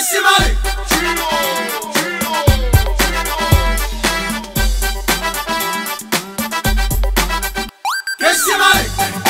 كش ملك كش ملك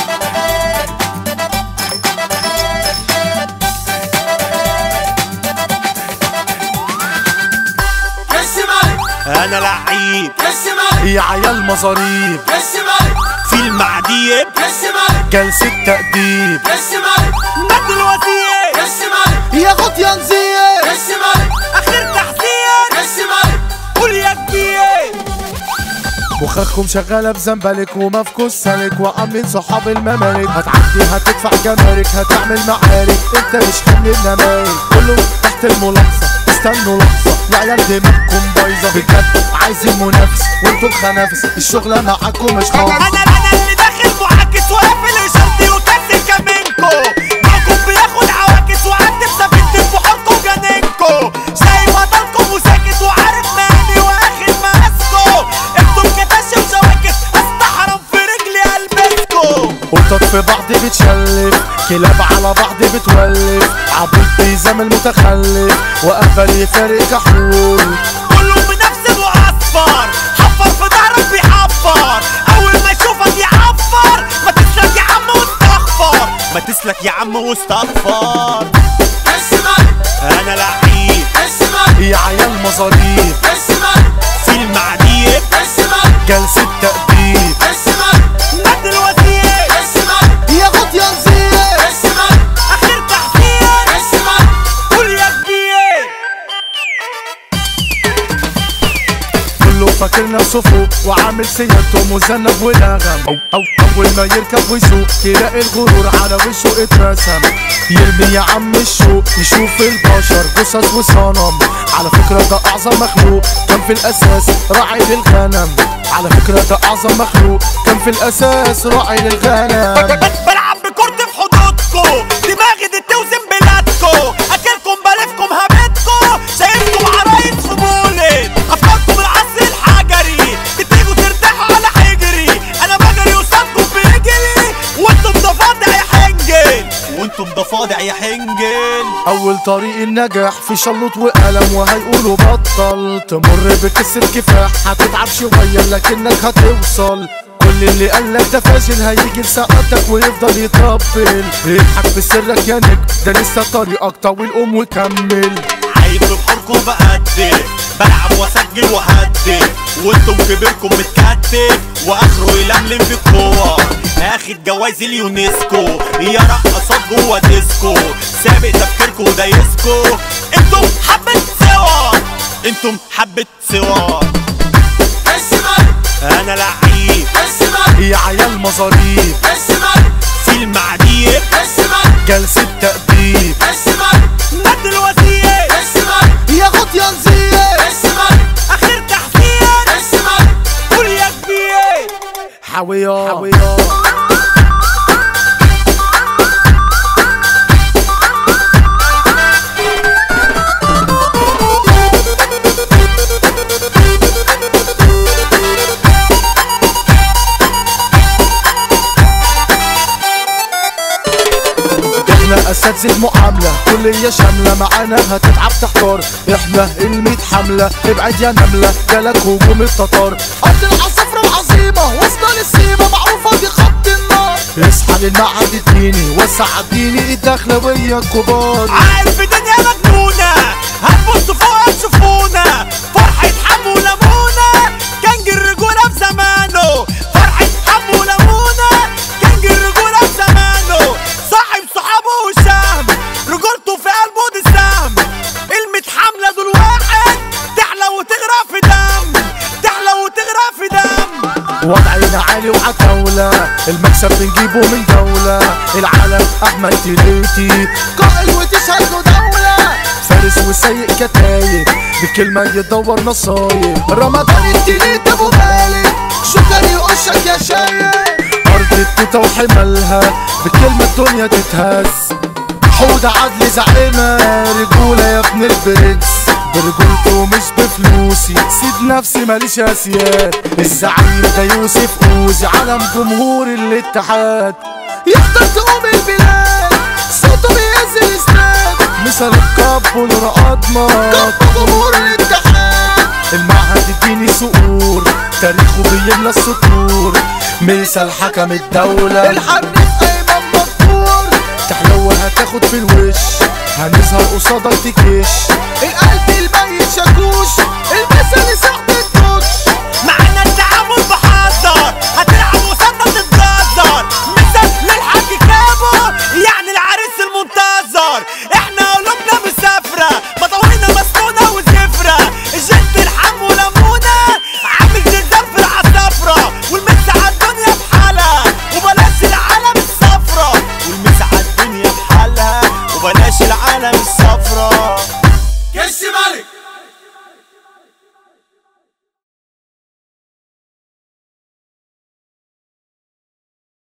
كش ملك انا لعيب كش ملك يا عيال مصاريف كش ملك في المعديب كش ملك جلسة تأديب كش ملك مد الوزير كش ملك يا خد يا نزيه كش ملك اخر تحذير كش ملك قول يا كبير مخكم شغالة بزنبلك ومفكوس سالك وعاملين صحاب الممالك هتعدي هتدفع جمارك هتعمل معارك انت مش حمل النمايل كله تحت الملاحظة استنوا لحظة يا عيال دماغكم بايظة بجد عايزين منافس وانتوا خنافس الشغلة معاكم مش خالص انا انا اللي داخل معاكس وقافل اشارتي وكاسر كمينكو معكم بياخد عواكس وعدي بسفينة بحوركم جنينكو شايف هضلكم وساكت وعارف مالي واخد ماسكو انتوا كتاش وشواكس استحرم في رجلي البسكو قطط في بعض بتشلف كلاب على بعض بتولف عبيط بيزامل متخلف وقفل يفارق كحول كله بنفس معصفر حفر في ظهرك بيحفر اول ما يشوفك يعفر ما تسلك يا عم واستغفر ما تسلك يا عم واستغفر كش ملك انا لعيب كش ملك يا عيال مصاريف كش ملك في المعديب كش ملك جلسة تأديب كش ملك مد الوزير كش ملك يا خد يا نزيه كش ملك اخر تحذير كش ملك قول يا كبير كله فاكر نفسه فوق وعامل سيادته مذنب ونغم أو أو أول ما يركب ويسوق تلاقي الغرور على وشه اترسم يرمي يا عم الشوق يشوف البشر جثث وصنم على فكرة ده أعظم مخلوق كان في الأساس راعي للغنم على فكرة ده أعظم مخلوق كان في الأساس راعي للغنم بلعب بكرة في حدودكو دماغي دي توزن بلادكو اكلكم بلفكم هبتكو شايفكم عرايس في بولد افكاركم العصر الحجري بتيجوا ترتاحوا على حجري انا بجري وصادكم بيجري وانتم ضفادع يا حنجل وانتم ضفادع يا حنجل أول طريق النجاح في شلوط وقلم وهيقولوا بطل تمر بكسر كفاح هتتعب شوية لكنك هتوصل كل اللي قالك ده فاشل هيجي لسقطك ويفضل يطبل اضحك في سرك يا نجم ده لسه طريقك طويل قوم وكمل عايب بحوركم بقدم بلعب واسجل وهدف وانتم كبيركم متكتف واخره يلملم في الكور اخد جوايز اليونسكو يا رقصات جوه ديسكو سابق تفكيركم دايسكو انتم حبة سوا انتم حبة سوا كش ملك انا لعيب كش ملك يا عيال مصاريف كش ملك في المعديب كش ملك جلسة تأديب كش ملك مد الوزير كش ملك يا خد يا نزيه كش ملك اخر تحذير كش ملك قول يا كبير حويات حويات احنا اساتذة معاملة كلية شاملة معانا هتتعب تحتار احنا الميت حملة ابعد يا نملة جالك هجوم التتار ارض العصافرة العظيمة وسط السيمة معروفة دي خط النار اصحى للمعهد الديني وسع الديني الدخلوية الكبار عارف الدنيا مجنونة هتبص فوق تشوفونا فرحة حمو لمونة كان الرجولة في زمانه فرحة حمو لمونة كان الرجولة في زمانه صاحب صحابه وشهم رجولته في قلبه دي السهم كلمة حملة دول واحد تحلى وتغرق في دم تحلى وتغرق في دم وضعنا عالي وعتاولة المكسب بنجيبه من دولة العالم أحمد تليتي قائد وتشهد له دولة فارس وسيء كتايب بكلمة يدور نصايب رمضان التليت أبو مالك شكر يقشك يا شايب أرض التوتة وحملها بكلمة الدنيا تتهز حودة عدل زعيمة رجولة يا ابن البرنس برجولته مش بفلوسي سيب نفسي ماليش اسياد الزعيم ده يوسف اوزي علم جمهور الاتحاد يقدر تقوم البلاد صوته بيهز الاستاد مثل الكاب والرقاص صدمة جمهور الاتحاد المعهد الديني سقور تاريخه بيملى السطور مثل حكم الدولة الحريف ايمن مغفور تحلو هتاخد في الوش هنظهر قصادك تكش القلب